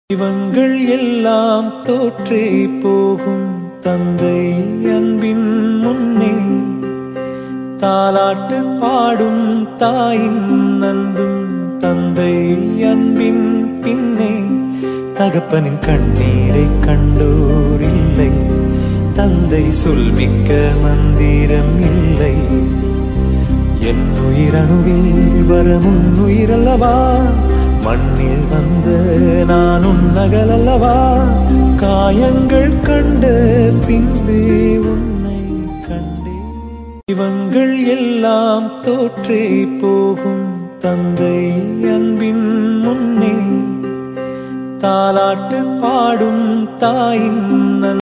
இவங்கள் எல்லாம் தோற்றே போகும் தந்தை அன்பின் முன்னே தாலாட்டு பாடும் தாயின் அன்பும் தந்தை அன்பின் பின்னே தகப்பனின் கண்ணீரை கண்டோர் இல்லை தந்தை சொல்மிக்க மந்திரம் இல்லை என் உயிரணுவில் வரும் உயிரல்லவா மண்ணில் வந்த நான் உன்னகலல்லவா காயங்கள் கண்ட பின்பே உன்னை கண்டே இவங்கள் எல்லாம் தோற்றே போகும் தந்தை அன்பின் முன்னே தாலாட்டு பாடும் தாயின்